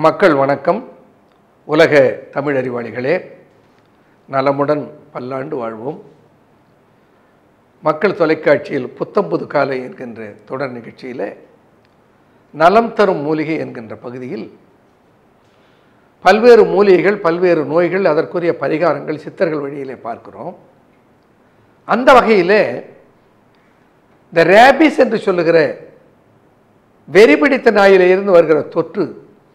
மக்கள் வணக்கம் உலக தமிழ் அறிவாளிகளே நலமுடன் பல்லாண்டு வாழ்வோம் மக்கள் தொலைக்காட்சியில் புத்தம்புது காலை என்கின்ற தொடர் நிகழ்ச்சியில் நலம் தரும் மூலிகை என்கின்ற பகுதியில் பல்வேறு மூலிகைகள் பல்வேறு நோய்கள் அதற்குரிய பரிகாரங்கள் சித்தர்கள் வழியிலே பார்க்கிறோம் அந்த வகையில் இந்த ரேபிஸ் என்று சொல்லுகிற வெறிபிடித்த நாயில இருந்து வருகிற தொற்று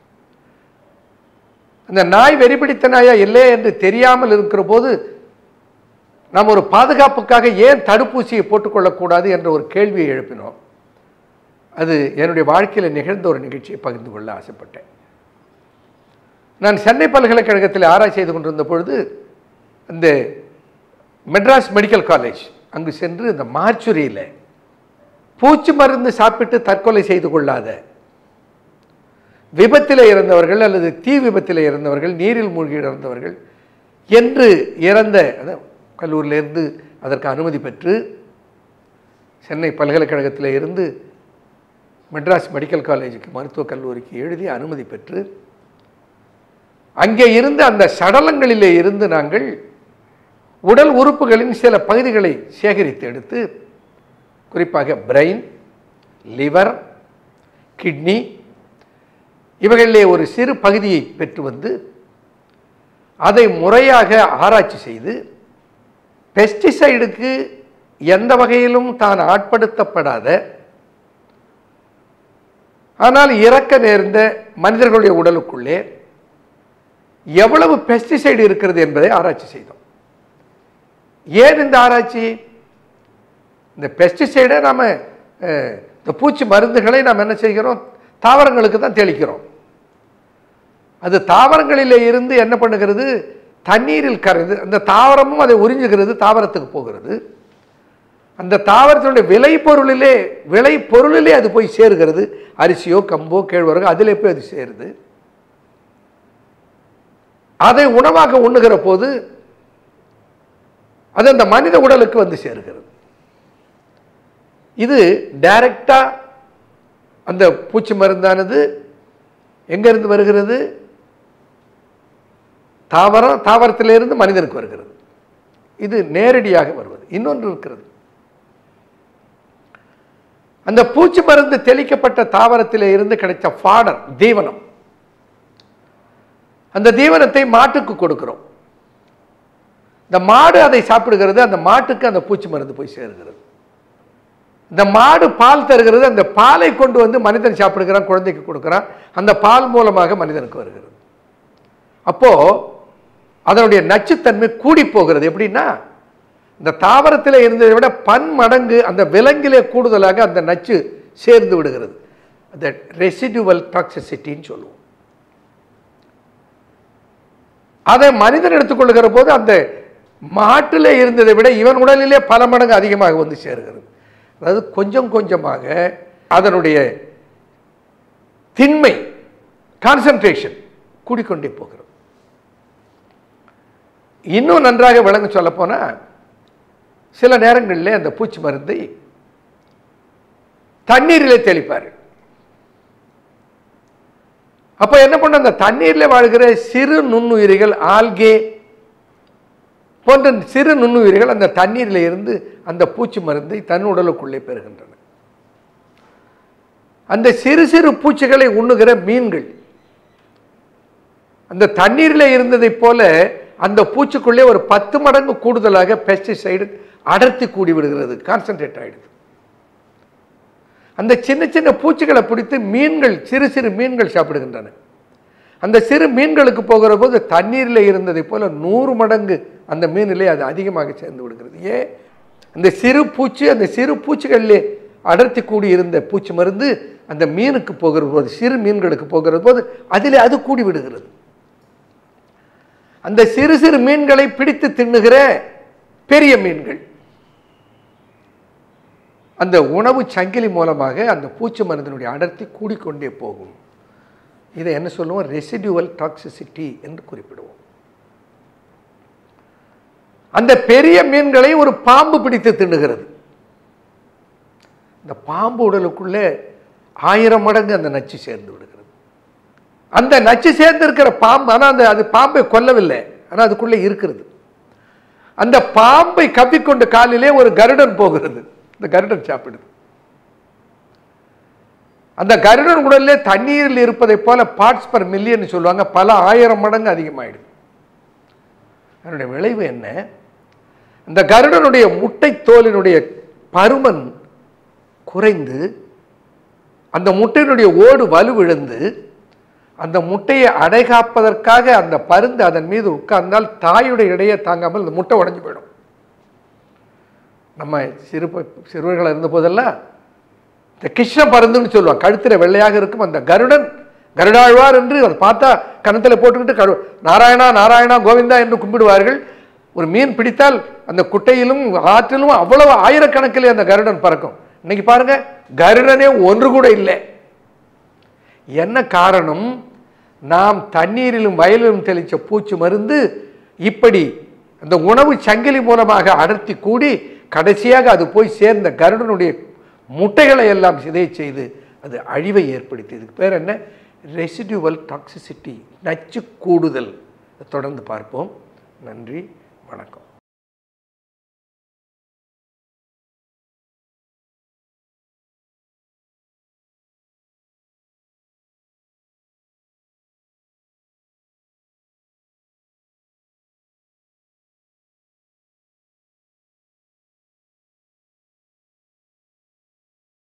அந்த நாய் வெறிபிடித்த நாயா இல்லை என்று தெரியாமல் இருக்கிற போது நாம் ஒரு பாதுகாப்புக்காக ஏன் தடுப்பூசியை போட்டுக்கொள்ளக்கூடாது என்ற ஒரு கேள்வியை எழுப்பினோம் அது என்னுடைய வாழ்க்கையில் நிகழ்ந்த ஒரு நிகழ்ச்சியை பகிர்ந்து கொள்ள ஆசைப்பட்டேன் நான் சென்னை பல்கலைக்கழகத்தில் ஆராய்ச்சி செய்து கொண்டிருந்த பொழுது இந்த மெட்ராஸ் மெடிக்கல் காலேஜ் அங்கு சென்று இந்த மார்ச்சுரியில் பூச்சி மருந்து சாப்பிட்டு தற்கொலை செய்து கொள்ளாத விபத்தில் இறந்தவர்கள் அல்லது தீ விபத்தில் இறந்தவர்கள் நீரில் மூழ்கி இறந்தவர்கள் என்று இறந்த அதான் கல்லூரியிலிருந்து அதற்கு அனுமதி பெற்று சென்னை பல்கலைக்கழகத்தில் இருந்து மெட்ராஸ் மெடிக்கல் காலேஜுக்கு மருத்துவக் கல்லூரிக்கு எழுதி அனுமதி பெற்று அங்கே இருந்து அந்த சடலங்களிலே இருந்து நாங்கள் உடல் உறுப்புகளின் சில பகுதிகளை சேகரித்து எடுத்து குறிப்பாக பிரெயின் லிவர் கிட்னி இவைகளிலே ஒரு சிறு பகுதியை பெற்று வந்து அதை முறையாக ஆராய்ச்சி செய்து பெஸ்டிசைடுக்கு எந்த வகையிலும் தான் ஆட்படுத்தப்படாத ஆனால் இறக்க நேர்ந்த மனிதர்களுடைய உடலுக்குள்ளே எவ்வளவு பெஸ்டிசைடு இருக்கிறது என்பதை ஆராய்ச்சி செய்தோம் ஏன் இந்த ஆராய்ச்சி இந்த பெஸ்டிசைடை நாம் இந்த பூச்சி மருந்துகளை நாம் என்ன செய்கிறோம் தாவரங்களுக்கு தான் தெளிக்கிறோம் அது தாவரங்களிலே இருந்து என்ன பண்ணுகிறது தண்ணீரில் கரைந்து அந்த தாவரமும் அதை உறிஞ்சுகிறது தாவரத்துக்கு போகிறது அந்த தாவரத்தினுடைய விளை பொருளிலே விளை பொருளிலே அது போய் சேருகிறது அரிசியோ கம்போ கேழ்வரகோ அதிலே போய் அது சேருது அதை உணவாக உண்ணுகிற போது அது அந்த மனித உடலுக்கு வந்து சேருகிறது இது டைரக்டா அந்த பூச்சி மருந்தானது எங்கிருந்து வருகிறது தாவரம் தாவரத்திலிருந்து மனிதனுக்கு வருகிறது இது நேரடியாக வருவது இன்னொன்று இருக்கிறது அந்த பூச்சி மருந்து தெளிக்கப்பட்ட தாவரத்திலே இருந்து கிடைத்த ஃபாடர் தீவனம் அந்த தீவனத்தை மாட்டுக்கு கொடுக்கிறோம் இந்த மாடு அதை சாப்பிடுகிறது அந்த மாட்டுக்கு அந்த பூச்சி மருந்து போய் சேருகிறது இந்த மாடு பால் தருகிறது அந்த பாலை கொண்டு வந்து மனிதன் சாப்பிடுகிறான் குழந்தைக்கு கொடுக்குறான் அந்த பால் மூலமாக மனிதனுக்கு வருகிறது அப்போ அதனுடைய நச்சுத்தன்மை கூடி போகிறது எப்படின்னா இந்த தாவரத்தில் இருந்ததை விட பன்மடங்கு அந்த விலங்கிலே கூடுதலாக அந்த நச்சு சேர்ந்து விடுகிறது அந்த ரெசிடுவல் டாக்ஸிசிட்டின்னு சொல்லுவோம் அதை மனிதன் எடுத்துக்கொள்ளுகிற போது அந்த மாட்டில் இருந்ததை விட இவன் உடலிலே பல மடங்கு அதிகமாக வந்து சேருகிறது அதாவது கொஞ்சம் கொஞ்சமாக அதனுடைய திண்மை கான்சன்ட்ரேஷன் கூடிக்கொண்டே போகிறது இன்னும் நன்றாக விளங்க சொல்ல போனால் சில நேரங்களில் அந்த பூச்சி மருந்தை தண்ணீரிலே தெளிப்பார் அப்போ என்ன பண்ண அந்த தண்ணீரில் வாழ்கிற சிறு நுண்ணுயிரிகள் ஆல்கே போன்ற சிறு நுண்ணுயிரிகள் அந்த தண்ணீரில் இருந்து அந்த பூச்சி மருந்தை தன் உடலுக்குள்ளே பெறுகின்றன அந்த சிறு சிறு பூச்சிகளை உண்ணுகிற மீன்கள் அந்த தண்ணீரில் இருந்ததைப் போல அந்த பூச்சிக்குள்ளே ஒரு பத்து மடங்கு கூடுதலாக பெஸ்டிசைடு அடர்த்தி கூடி விடுகிறது கான்சன்ட்ரேட் ஆகிடுது அந்த சின்ன சின்ன பூச்சிகளை பிடித்து மீன்கள் சிறு சிறு மீன்கள் சாப்பிடுகின்றன அந்த சிறு மீன்களுக்கு போகிற போது தண்ணீரில் இருந்ததை போல நூறு மடங்கு அந்த மீனிலே அது அதிகமாக சேர்ந்து விடுகிறது ஏன் அந்த சிறு பூச்சி அந்த சிறு பூச்சிகளிலே அடர்த்தி கூடி இருந்த பூச்சி மருந்து அந்த மீனுக்கு போகிற போது சிறு மீன்களுக்கு போகிற போது அதிலே அது கூடி விடுகிறது அந்த சிறு சிறு மீன்களை பிடித்து தின்னுகிற பெரிய மீன்கள் அந்த உணவு சங்கிலி மூலமாக அந்த பூச்சி மருந்தினுடைய அடர்த்தி கூடிக்கொண்டே போகும் இதை என்ன சொல்லுவோம் ரெசிடுவல் டாக்ஸிசிட்டி என்று குறிப்பிடுவோம் அந்த பெரிய மீன்களை ஒரு பாம்பு பிடித்து தின்னுகிறது இந்த பாம்பு உடலுக்குள்ளே ஆயிரம் மடங்கு அந்த நச்சு சேர்ந்து விடுகிறது அந்த நச்சு சேர்ந்திருக்கிற பாம்பு ஆனால் அந்த அது பாம்பை கொல்லவில்லை ஆனால் அதுக்குள்ளே இருக்கிறது அந்த பாம்பை கவ்விக்கொண்டு காலிலே ஒரு கருடன் போகிறது இந்த கருடன் சாப்பிடுது அந்த கருடன் உடலிலே தண்ணீரில் இருப்பதைப் போல பார்ட்ஸ் பர் மில்லியன் சொல்லுவாங்க பல ஆயிரம் மடங்கு அதிகமாயிடுது அதனுடைய விளைவு என்ன இந்த கருடனுடைய முட்டை தோலினுடைய பருமன் குறைந்து அந்த முட்டையினுடைய ஓடு வலுவிழந்து அந்த முட்டையை அடைகாப்பதற்காக அந்த பருந்து அதன் மீது உட்கார்ந்தால் தாயுடைய இடையே தாங்காமல் அந்த முட்டை உடைஞ்சு போயிடும் நம்ம சிறு ப- சிறுவர்களாக இருந்த போதெல்லாம் இந்த கிருஷ்ண பருந்துன்னு சொல்லுவாங்க கழுத்தில் வெள்ளையாக இருக்கும் அந்த கருடன் கருடாழ்வார் என்று அதை பார்த்தா கணத்தில் போட்டுக்கிட்டு கரு நாராயணா நாராயணா கோவிந்தா என்று கும்பிடுவார்கள் ஒரு மீன் பிடித்தால் அந்த குட்டையிலும் ஆற்றிலும் அவ்வளவு ஆயிரக்கணக்கிலே அந்த கருடன் பறக்கும் இன்னைக்கு பாருங்க கருடனே ஒன்று கூட இல்லை என்ன காரணம் நாம் தண்ணீரிலும் வயலிலும் தெளித்த பூச்சி மருந்து இப்படி அந்த உணவு சங்கிலி மூலமாக அடர்த்தி கூடி கடைசியாக அது போய் சேர்ந்த கருடனுடைய முட்டைகளை எல்லாம் சிதை செய்து அது அழிவை ஏற்படுத்தி இதுக்கு பேர் என்ன ரெசிடியூவல் டாக்ஸிசிட்டி நச்சு கூடுதல் தொடர்ந்து பார்ப்போம் நன்றி வணக்கம்